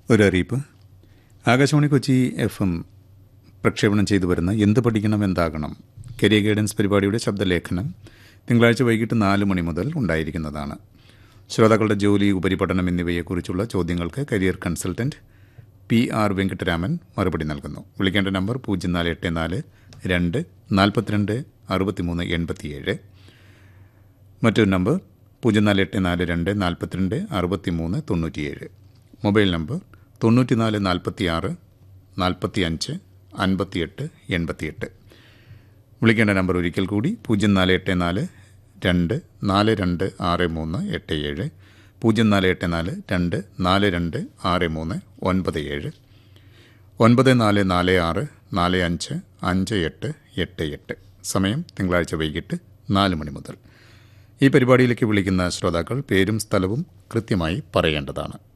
ഒരു അറിയിപ്പ് Akashvani Kochi F M പ്രക്ഷേപണം ചെയ്തു വരുന്ന എന്ത് പഠിക്കണം എന്താകണം കരിയർ ഗൈഡൻസ് പരിപാടിയുടെ ശബ്ദലേഖനം തിങ്കളാഴ്ച വൈകിട്ട് നാല് മണി മുതൽ ഉണ്ടായിരിക്കുന്നതാണ് ശ്രോതാക്കളുടെ ജോലി ഉപരിപഠനം എന്നിവയെക്കുറിച്ചുള്ള ചോദ്യങ്ങൾക്ക് career consultant P R Venkataraman മറുപടി നൽകുന്നു വിളിക്കേണ്ട നമ്പർ പൂജ്യം നാല് എട്ട് നാല് രണ്ട് നാൽപ്പത്തിരണ്ട് അറുപത്തിമൂന്ന് എൺപത്തിയേഴ് മറ്റൊരു നമ്പർ പൂജ്യം നാല് എട്ട് നാല് രണ്ട് നാൽപ്പത്തിരണ്ട് അറുപത്തിമൂന്ന് തൊണ്ണൂറ്റിയേഴ് മൊബൈൽ നമ്പർ തൊണ്ണൂറ്റിനാല് നാൽപ്പത്തിയാറ് നാൽപ്പത്തിയഞ്ച് അൻപത്തിയെട്ട് എൺപത്തിയെട്ട് വിളിക്കേണ്ട നമ്പർ ഒരിക്കൽ കൂടി പൂജ്യം നാല് എട്ട് നാല് രണ്ട് നാല് രണ്ട് ആറ് മൂന്ന് എട്ട് ഏഴ് പൂജ്യം നാല് എട്ട് നാല് രണ്ട് നാല് രണ്ട് ആറ് മൂന്ന് ഒൻപത് ഏഴ് ഒൻപത് നാല് നാല് ആറ് നാല് അഞ്ച് അഞ്ച് എട്ട് എട്ട് എട്ട് സമയം തിങ്കളാഴ്ച വൈകിട്ട് നാല് മണി മുതൽ ഈ പരിപാടിയിലേക്ക് വിളിക്കുന്ന ശ്രോതാക്കൾ പേരും സ്ഥലവും കൃത്യമായി പറയേണ്ടതാണ്